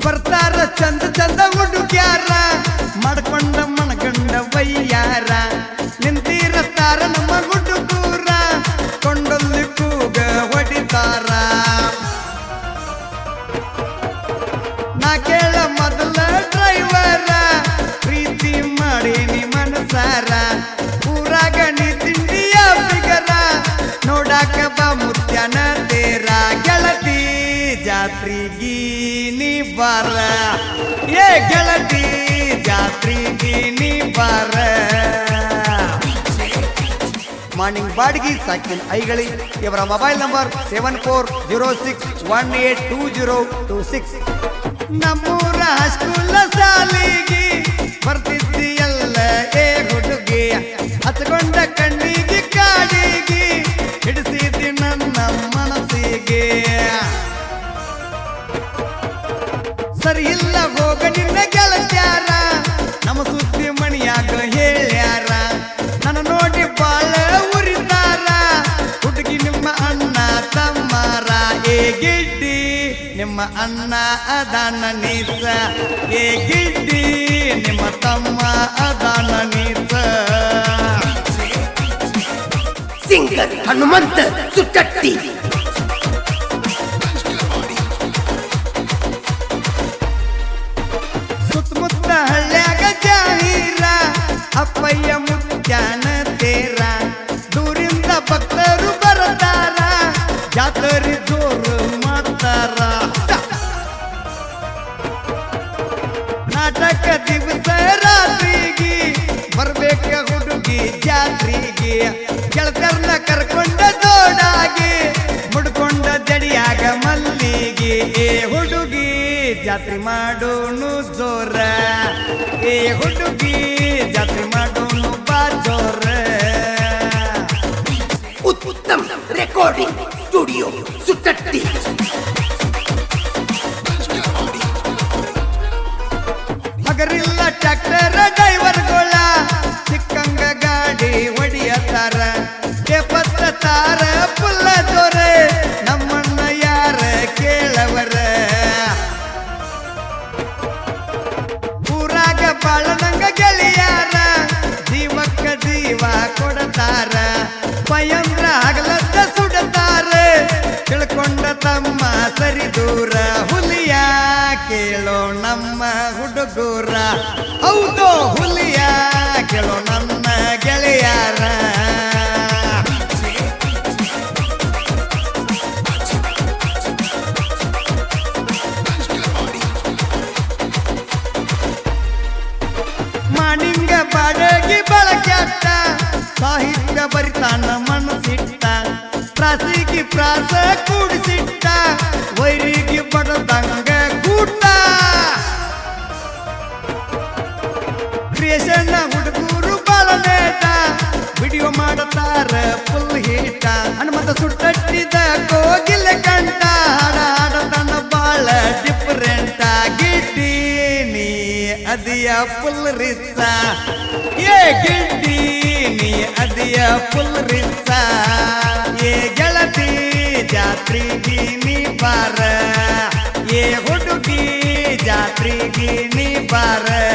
ಬರ್ತಾರ ಚಂದ ಚಂದ ಹುಡುಗ್ಯಾರ ಮಾಡ್ಕೊಂಡ ಮಣಗಂಡ ವಯ್ಯಾರ ನಿಂತಿರತ್ತಾರ ನಮ್ಮ ಹುಡುಗೂರ ಕೊಂಡಲ್ಲಿ ಕೂಗ ಹೊಡಿತಾರ ನಾ ಕೇಳ ಮೊದಲ ಡ್ರೈವರ ಪ್ರೀತಿ ಮಾಡೀನಿ ಮನಸಾರ ಊರಾಗ ನೀ ತಿಂಡಿಯ ಬಿಗರ ನೋಡಾಕ ಬಾ ಮುತ್ಯನ ತೇರ ಗೆಳತಿ ಜಾತ್ರಿಗಿ ನೀ ಬಾರ ಏ ಗೆಳತಿ ಜಾತ್ರಿಗಿ ನೀ ಬಾರ ಮಾರ್ನಿಂಗ್ ಬಾಡಿಗೆ ಸಾಕಿನ್ ಐಗಳಿ ಇವರ mobile number seven four zero six one eight two zero two six ನಮ್ಮೂರ ಹಸ್ಕೂಲ ಸಾಲಿಗೆ ಬರ್ತಿದ್ದಿ ಎಲ್ಲ ಏ ಹುಡುಗಿ ಹಚ್ಕೊಂಡ ಕಣ್ಣಿಗೆ ಕಾಡಿಗೆ ಹಿಡಿಸಿದ್ದಿ ನನ್ನ ಮನಸ್ಸಿಗೆ ಸರಿ ಇಲ್ಲ ಹೋಗ ನಿನ್ನ ಗೆಳತ್ಯಾರ ನಮ್ಮ ಸುದ್ದಿ ಮಣಿಯಾಗ ಹೇಳ್ಯಾರ ನನ್ನ ನೋಡಿ ಬಾಳ ಉರಿತಾರ ಹುಡುಗಿ ನಿಮ್ಮ ಅಣ್ಣ ತಮ್ಮರ ಏ ಗಿಡ್ಡಿ ನಿಮ್ಮ ಅಣ್ಣ ಅದಾನ ನೀಸ ಏ ಗಿಡ್ಡಿ ನಿಮ್ಮ ತಮ್ಮ ಅದಾನ ನೀಸ ಸಿಂಗರ್ ಹನುಮಂತ ಸುಟ್ಟಟ್ಟಿ ಸುತ್ತಮುತ್ತ ಹಳ್ಳ್ಯಾಗ ಜಾಹೀರ ಅಪ್ಪಯ್ಯ ಮುತ್ಯಾನ ತೇರ ದೂರಿಂದ ಭಕ್ತರು ಬರತಾರ ಜಾತರಿ ಜೋರು ಮಾಡ್ತಾರ ನಾಟಕ ದಿವಸ ರಾತ್ರಿಗೆ ಬರ್ಬೇಕ ಹುಡುಗಿ ಜಾತ್ರೆಗೆ ಗೆಳತರ್ನ ಕರ್ಕೊಂಡ ದೋಡಾಗಿ ಮುಡ್ಕೊಂಡ ಜಡಿಯಾಗ ಮಲ್ಲಿಗೆ ಏ ಹುಡುಗಿ ಜಾತ್ರೆ ಮಾಡೋನು ಜೋರ ಏ ಹುಡುಗಿ ಜಾತ್ರೆ ಮಾಡೋನು ಬಾ ಜೋರ ಉತ್ತಮ್ ರೆಕಾರ್ಡಿಂಗ್ ಸ್ಟುಡಿಯೋ ಸುಟ್ಟಟ್ಟಿ ಹಗರಿಲ್ಲ ಟ್ರ್ಯಾಕ್ಟರ್ ಡ್ರೈವರ್ಗಳ ಸಿಕ್ಕಂಗ ಗಾಡಿ ಹೊಡಿಯತ್ತಾರ ಕೆಪತ್ತ ತಾರ ಪುಲ್ಲ ಜೋರೆ ನಮ್ಮನ್ನ ಯಾರ ಕೇಳವರ ಊರಾಗ ಬಾಳ ನಂಗ ಗೆಳೆಯಾರ ಜೀವಕ್ಕ ಜೀವ ಕೊಡತಾರ ಪಯಂದ್ರ ಹಗಲತ್ತ ಸುಡತಾರ ತಿಳ್ಕೊಂಡ ತಮ್ಮ ಸರಿ ದೂರ ಹುಲಿಯ ಕೇಳೋ ನಮ್ಮ ಹುಡುಗೂರ ಹೌದು ಹುಲಿಯ ಕೇಳೋ ನನ್ನ ಗೆಳೆಯಾರ ಮಾನಿಂಗ ಬಾಡಗಿ ಬಳಕ್ಯಾಟ ಸಾಹಿತ್ಯ ಬರಿತಾನ ಮನಸ್ಸಿಟ್ಟ ಪ್ರಾಸಿಗೆ ಪ್ರಾಸ ಕೂಡಿಸಿಟ್ಟ ವೈರಿಗೆ ಬಡದಂಗ ಕೂಟ ಕ್ರಿಯೇಷನ್ ಹುಡುಗರು ಬಾಳ ನೇಟ ವಿಡಿಯೋ ಮಾಡತಾರ ಫುಲ್ ಹೀಟ ಹನುಮಂತ ಸುಟ್ಟಟ್ಟಿದ ಕೋಗಿಲ ಕಂಟ ಹಾಡ ಹಾಡತನ ಬಾಳ ಡಿಫರೆಂಟ್ ಗಿಡ್ಡಿ ನೀ ಅದಿಯ ಫುಲ್ ರಿಸ ಏ ಗಿಡ್ಡಿ ನೀ ಅದಿಯ ಫುಲ್ ರಿಸ ಏ ಗೆಳತಿ ಜಾತ್ರೆಗೆ ನೀ ಬಾರ ಏ ಹುಡುಗಿ ಜಾತ್ರೆಗೆ ನೀ ಬಾರ